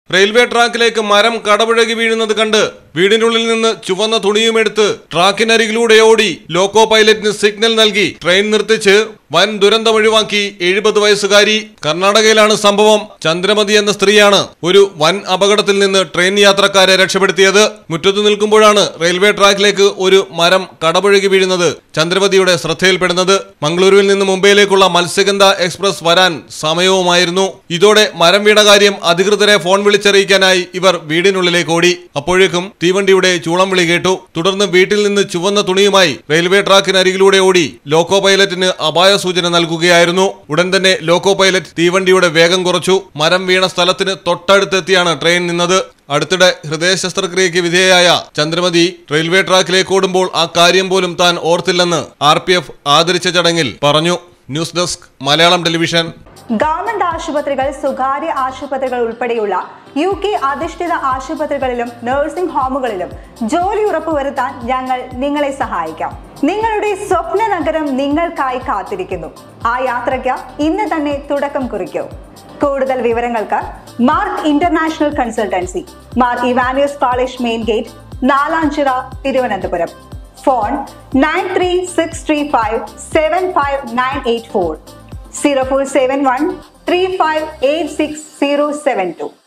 Railway ട്രാക്കിലേക്ക് മരം കടപുഴകി വീഴുന്നത് കണ്ട് വീടിനുള്ളിൽ നിന്ന് ചുവന്ന തുണിയുമെടുത്ത് ട്രാക്കിനരികിലൂടെ ഓടി ലോക്കോ പൈലറ്റിന് സിഗ്നൽ നൽകി ട്രെയിൻ നിർത്തിച്ച് വൻ ദുരന്തം ഒഴിവാക്കി എഴുപത് വയസ്സുകാരി കർണാടകയിലാണ് സംഭവം ചന്ദ്രമതി എന്ന സ്ത്രീയാണ് ഒരു വൻ അപകടത്തിൽ നിന്ന് ട്രെയിൻ യാത്രക്കാരെ രക്ഷപ്പെടുത്തിയത് മുറ്റത്തു നിൽക്കുമ്പോഴാണ് റെയിൽവേ ട്രാക്കിലേക്ക് ഒരു മരം കടപുഴകി വീഴുന്നത് ചന്ദ്രമതിയുടെ ശ്രദ്ധയിൽപ്പെടുന്നത് മംഗളൂരുവിൽ നിന്ന് മുംബൈയിലേക്കുള്ള മത്സ്യഗന്ധ എക്സ്പ്രസ് വരാൻ സമയവുമായിരുന്നു ഇതോടെ മരം വീണ കാര്യം അധികൃതരെ ഫോൺ വിളിച്ചറിയിക്കാനായി ഇവർ വീടിനുള്ളിലേക്ക് ഓടി അപ്പോഴേക്കും തീവണ്ടിയുടെ ചൂളം വിളി കേട്ടു തുടർന്ന് വീട്ടിൽ നിന്ന് ചുവന്ന തുണിയുമായി റെയിൽവേ ട്രാക്കിനരികിലൂടെ ഓടി ലോക്കോ പൈലറ്റിന് അപായ സൂചന നൽകുകയായിരുന്നു ഉടൻ തന്നെ ലോക്കോ പൈലറ്റ് തീവണ്ടിയുടെ വേഗം കുറച്ചു മരം വീണ സ്ഥലത്തിന് തൊട്ടടുത്തെത്തിയാണ് ട്രെയിൻ നിന്നത് അടുത്തിടെ ഹൃദയ ശസ്ത്രക്രിയയ്ക്ക് വിധേയയായ ചന്ദ്രമതി റെയിൽവേ ട്രാക്കിലേക്ക് ഓടുമ്പോൾ ആ കാര്യം പോലും താൻ ഓർത്തില്ലെന്ന് ആർ പി എഫ് ആദരിച്ച ചടങ്ങിൽ പറഞ്ഞു news desk Malayalam television government ആശുപത്രികൾ സ്വകാര്യ ആശുപത്രികൾ ഉൾപ്പെടെയുള്ള യു കെ അധിഷ്ഠിത ആശുപത്രികളിലും നഴ്സിംഗ് ഹോമുകളിലും ജോലി ഉറപ്പുവരുത്താൻ ഞങ്ങൾ നിങ്ങളെ സഹായിക്കാം നിങ്ങളുടെ സ്വപ്ന നഗരം നിങ്ങൾക്കായി കാത്തിരിക്കുന്നു ആ യാത്രയ്ക്ക് ഇന്ന് തന്നെ തുടക്കം കുറിക്കൂ കൂടുതൽ വിവരങ്ങൾക്ക് mark international consultancy Mar Ivanios college main gate Nalanchira Thiruvananthapuram phone nine three six three five seven five nine eight four 0471 3586 072.